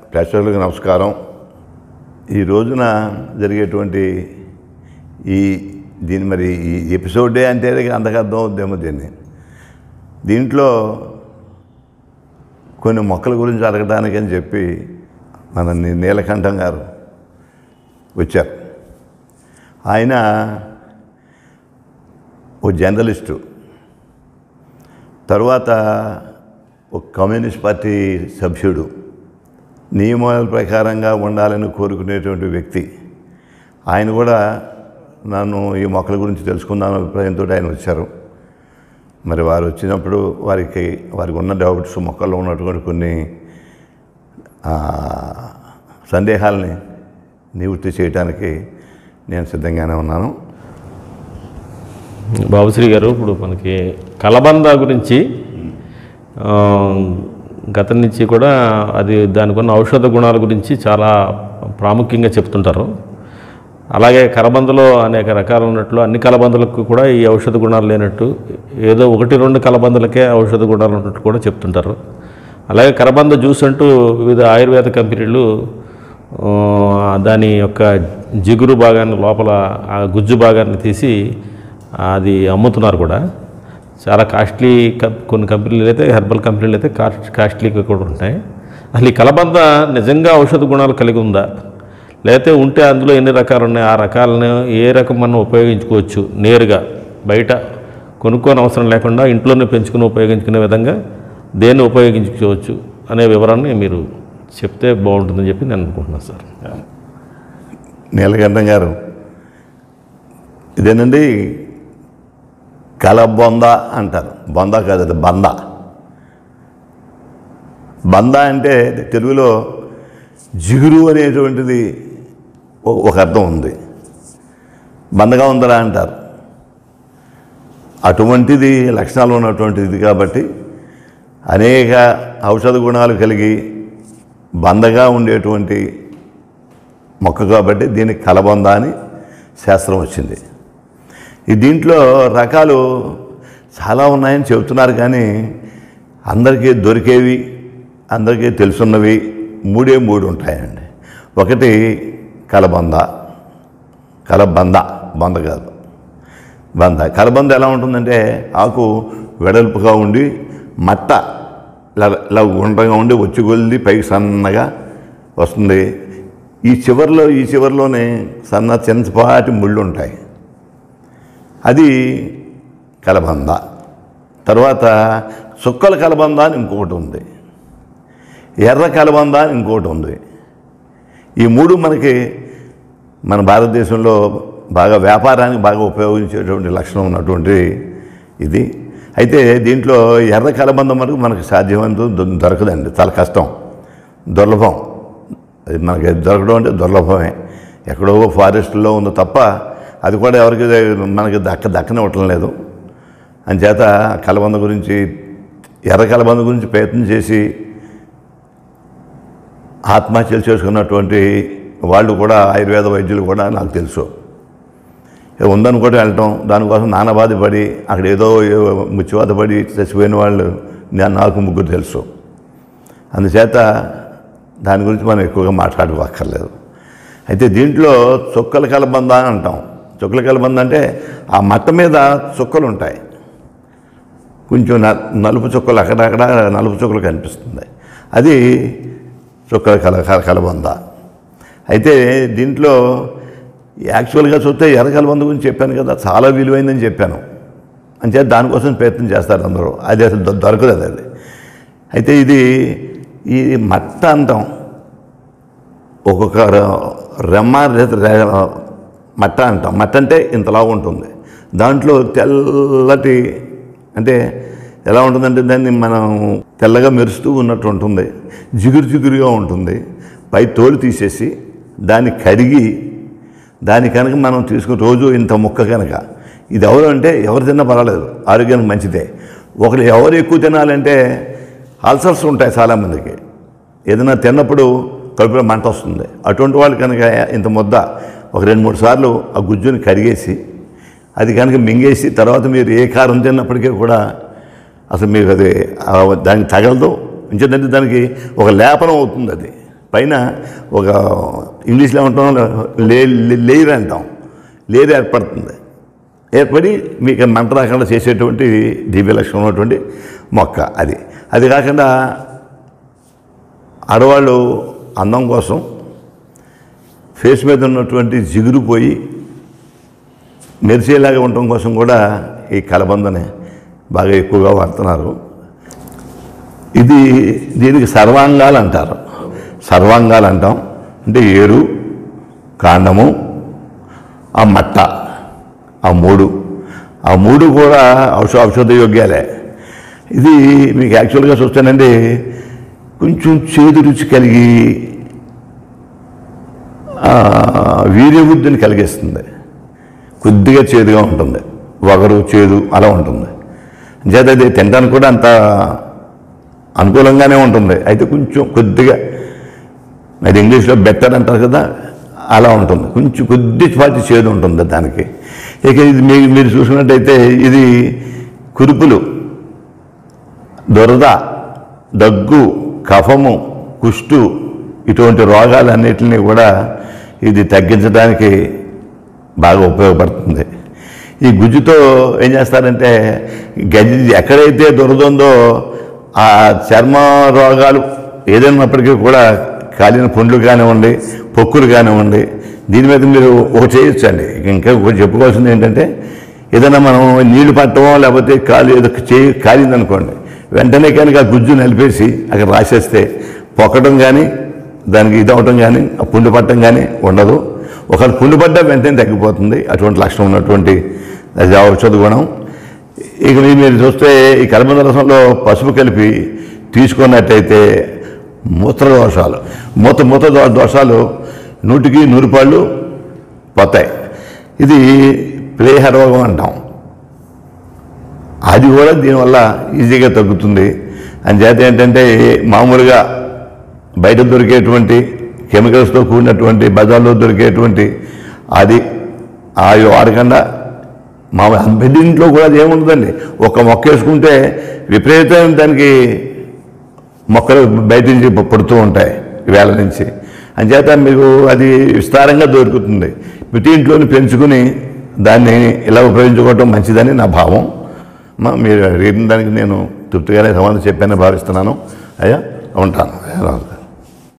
ప్రేక్షకులకు నమస్కారం ఈ రోజున జరిగేటువంటి ఈ దీని మరి ఈ ఎపిసోడే అంటే అంతకు అర్థం అవుద్దేమో దీన్ని దీంట్లో కొన్ని మొక్కల గురించి అడగడానికి అని చెప్పి మన నీ- నీలకంఠం గారు వచ్చారు ఆయన ఓ జర్నలిస్టు తరువాత ఒక కమ్యూనిస్ట్ పార్టీ సభ్యుడు నియమాల ప్రకారంగా ఉండాలని కోరుకునేటువంటి వ్యక్తి ఆయన కూడా నన్ను ఈ మొక్కల గురించి తెలుసుకుందాం అభిప్రాయంతో ఆయన వచ్చారు మరి వారు వచ్చినప్పుడు వారికి వారికి ఉన్న డౌట్స్ మొక్కల్లో ఉన్నటువంటి కొన్ని ఆ, సందేహాలని నివృత్తి చేయడానికి నేను సిద్ధంగానే ఉన్నాను బాబుశ్రీ గారు ఇప్పుడు మనకి కలబంద గురించి ఆ, గతం నుంచి కూడా అది దానికి ఉన్న ఔషధ గుణాల గురించి చాలా ప్రాముఖ్యంగా చెప్తుంటారు అలాగే కలబందలో అనేక రకాలు ఉన్నట్లు అన్ని కలబందలకు కూడా ఈ ఔషధ గుణాలు లేనట్టు ఏదో ఒకటి రెండు కలబందలకే ఔషధ గుణాలు ఉన్నట్టు కూడా చెప్తుంటారు అలాగే కలబంద జ్యూస్ అంటూ వివిధ ఆయుర్వేద కంపెనీలు ఆ, దాని యొక్క జిగురు భాగాన్ని లోపల ఆ గుజ్జు భాగాన్ని తీసి అది అమ్ముతున్నారు కూడా చాలా కాస్ట్లీ కం- కొన్ని కంపెనీలు అయితే హెర్బల్ కంపెనీలు అయితే కాస్ట్ కాస్ట్లీగా కూడా ఉంటాయి అసలు ఈ కలబంద నిజంగా ఔషధ గుణాలు కలిగి ఉందా లేకపోతే ఉంటే అందులో ఎన్ని రకాలు ఉన్నాయి ఆ రకాలను ఏ రకం మనం ఉపయోగించుకోవచ్చు నేరుగా బయట కొనుక్కోని అవసరం లేకుండా ఇంట్లోనే పెంచుకుని ఉపయోగించుకునే విధంగా దేన్ని ఉపయోగించుకోవచ్చు అనే వివరాన్ని మీరు చెప్తే బాగుంటుందని చెప్పి నేను అనుకుంటున్నాను సార్ నీలకంఠం గారు ఇదేనండి కలబొంద అంటారు బొంద కాదు అది బంద బంద అంటే తెలుగులో జిగురు అనేటువంటిది ఒ- ఒక అర్థం ఉంది బందగా ఉందరా అంటారు అటువంటిది లక్షణాలు ఉన్నటువంటిది కాబట్టి అనేక ఔషధ గుణాలు కలిగి బందగా ఉండేటువంటి మొక్క కాబట్టి దీనికి కలబంద అని శాస్త్రం వచ్చింది ఈ దీంట్లో రకాలు చాలా ఉన్నాయని చెబుతున్నారు కానీ అందరికీ దొరికేవి అందరికీ తెలుసున్నవి మూడే మూడు ఉంటాయండి ఒకటి కలబంద కలబంద బంద కాదు బంద కలబంద ఎలా ఉంటుందంటే ఆకు వెడల్పుగా ఉండి మట్ట ఇలా ఇలా గుండ్రంగా ఉండి వచ్చి కొలిది పైకి సన్నగా వస్తుంది ఈ చివర్లో ఈ చివర్లోనే సన్న చిన్నపాటి ముళ్ళు ఉంటాయి అది కలబంద తర్వాత సుక్కల కలబంద అని ఇంకొకటి ఉంది ఎర్ర కలబంద అని ఇంకొకటి ఉంది ఈ మూడు మనకి మన భారతదేశంలో బాగా వ్యాపారానికి బాగా ఉపయోగించేటువంటి లక్షణం ఉన్నటువంటి ఇది అయితే దీంట్లో ఎర్ర కలబంద మనకు మనకు సాధ్యమంత దొ- దొరకదండి చాలా కష్టం దుర్లభం అది మనకి దొరకడం అంటే దుర్లభమే ఎక్కడో ఫారెస్ట్లో ఉంది తప్ప అది కూడా ఎవరికి మనకి దక్క దక్కనివ్వటం లేదు అంచేత కలబంద గురించి ఎర్ర కలబంద గురించి ప్రయత్నం చేసి ఆత్మహత్యలు చేసుకున్నటువంటి వాళ్ళు కూడా ఆయుర్వేద వైద్యులు కూడా నాకు తెలుసు ఏ ఉందనుకోటి వెళ్ళటం దానికోసం నానబాధ పడి అక్కడ ఏదో ముచ్చివాత పడి చచ్చిపోయిన వాళ్ళు నా- నాకు ముగ్గురు తెలుసు అందుచేత దాని గురించి మనం ఎక్కువగా మాట్లాడుకోక్కర్లేదు అయితే దీంట్లో చుక్కల కలబంద అని అంటాం చుక్కల కలబంద అంటే ఆ మట్ట మీద చుక్కలు ఉంటాయి కొంచెం న- నలుపు చుక్కలు అక్కడక్కడ నలుపు చుక్కలు కనిపిస్తుంది అది చుక్కల కల కల- కలబంద అయితే దీంట్లో యాక్చువల్గా చూస్తే ఎర్ర కలబంద గురించి చెప్పాను కదా చాలా విలువైందని చెప్పాను అంచేత దానికోసం ప్రయత్నం చేస్తారు అందరూ అది అసలు దొ- దొరకదు అది అది అయితే ఇది ఈ మట్ట అంటాం ఒక్కొక్క ర- రెమ్మ రె- రె- మట్ట అంటాం మట్ట అంటే ఇంతలా ఉంటుంది దాంట్లో తెల్లటి అంటే ఎలా ఉంటుందంటే దాన్ని మనం తెల్లగా మెరుస్తూ ఉన్నట్టు ఉంటుంది జిగురు జిగురుగా ఉంటుంది పై తోలు తీసేసి దాన్ని కడిగి దాని కనుక మనం తీసుకుని రోజు ఇంత ముక్క కనుక ఇది ఎవరు అంటే ఎవరు తిన్నా పర్వాలేదు ఆరోగ్యానికి మంచిదే ఒకరు ఎవరు ఎక్కువ తినాలంటే అల్సర్స్ ఉంటాయి చాలామందికి ఏదైనా తిన్నప్పుడు కడుపులో మంట వస్తుంది అటువంటి వాళ్ళు కనుక ఇంత ముద్ద ఒక రెండు మూడు సార్లు ఆ గుజ్జుని కడిగేసి అది కనుక మింగేసి తర్వాత మీరు ఏ కారం తిన్నప్పటికీ కూడా అసలు మీకు అది ఆ దానికి తగలదు ఇంకేంటంటే దానికి ఒక లేపనం అవుతుంది అది పైన ఒక ఇంగ్లీష్లో ఉంటాం లే లే- లేయర్ అంటాం లే లే- లేయర్ అంటాం లేయర్ ఏర్పడుతుంది ఏర్పడి మీకు మంట రాకుండా చేసేటువంటి దివ్య లక్షణం ఉన్నటువంటి మొక్క అది అది కాకుండా ఆడవాళ్ళు అందం కోసం ఫేస్ మీద ఉన్నటువంటి జిగురు పోయి మెరిసేలాగా ఉండటం కోసం కూడా ఈ కలబందని బాగా ఎక్కువగా వాడుతున్నారు ఇది దీనికి సర్వాంగాలు అంటారు సర్వాంగాలు అంటాం అంటే ఏరు కాండము ఆ మట్ట ఆ మూడు ఆ మూడు కూడా ఔష ఔషధ యోగ్యాలే ఇది మీకు యాక్చువల్గా చూస్తానండి కొంచెం చేదు రుచి కలిగి ఆ, వీర్యబుద్ధిని కలిగిస్తుంది కొద్దిగా చేదుగా ఉంటుంది వగరు చేదు అలా ఉంటుంది చేత అది తినడానికి కూడా అంత అనుకూలంగానే ఉంటుంది అయితే కొంచెం కొద్దిగా అది ఇంగ్లీష్లో బెటర్ అంటారు కదా అలా ఉంటుంది కొంచెం కొద్దిపాటి చేదు ఉంటుంది దానికి ఇక ఇది మీ మీరు చూసినట్టయితే ఇది కురుపులు దురద దగ్గు కఫము కుష్టు ఇటువంటి రోగాలన్నిటిని కూడా ఇది తగ్గించడానికి బాగా ఉపయోగపడుతుంది ఈ గుజ్జుతో ఏం చేస్తారంటే గజ్జి ఎక్కడైతే దురద ఉందో ఆ చర్మ రోగాలు ఏదైనప్పటికీ కూడా కాలిన పుండ్లు కానివ్వండి పొక్కులు కానివ్వండి దీని మీద మీరు ఒకటి చేయొచ్చండి ఇంకా ఒకటి చెప్పుకోవాల్సింది ఏంటంటే ఏదైనా మనం నీళ్లు పట్టమో లేకపోతే కాలు ఏదో చేయి కాలిందనుకోండి వెంటనే కనుక ఆ గుజ్జు నలిపేసి అక్కడ రాసేస్తే పొక్కడం కానీ దానికి ఇది అవటం కానీ ఆ పుండు పట్టడం కానీ ఉండదు ఒకవేళ పుండు పడ్డా వెంటనే తగ్గిపోతుంది అటువంటి లక్షణం ఉన్నటువంటి అది ఔషధ గుణం ఇక మీరు మీరు చూస్తే ఈ కలబంద రసంలో పసుపు కలిపి తీసుకున్నట్టయితే మూత్ర దోషాలు మూత మూత దో- దోషాలు నూటికి నూరు పాళ్ళు పోతాయి ఇది ప్రేహ రోగం అంటాం అది కూడా దీనివల్ల ఈజీగా తగ్గుతుంది అంచేత ఏంటంటే మామూలుగా బయట దొరికేటువంటి కెమికల్స్తో కూడినటువంటి బజార్లో దొరికేటువంటి అది అవి వాడకుండా మా బెడ్డింట్లో కూడా అది ఏముంటుందండి ఒక మొక్క వేసుకుంటే విపరీతమైన దానికి మొక్కలు బయట నుంచి పడుతూ ఉంటాయి వేళ నుంచి అంచేత మీకు అది విస్తారంగా దొరుకుతుంది ప్రతి ఇంట్లోని పెంచుకుని దాన్ని ఇలా ఉపయోగించుకోవటం మంచిదని నా భావం మా మీరు అడిగిన దానికి నేను తృప్తిగానే సమాధానం చెప్పానని భావిస్తున్నాను అయ్యా ఉంటాను అయ్యా, రాను.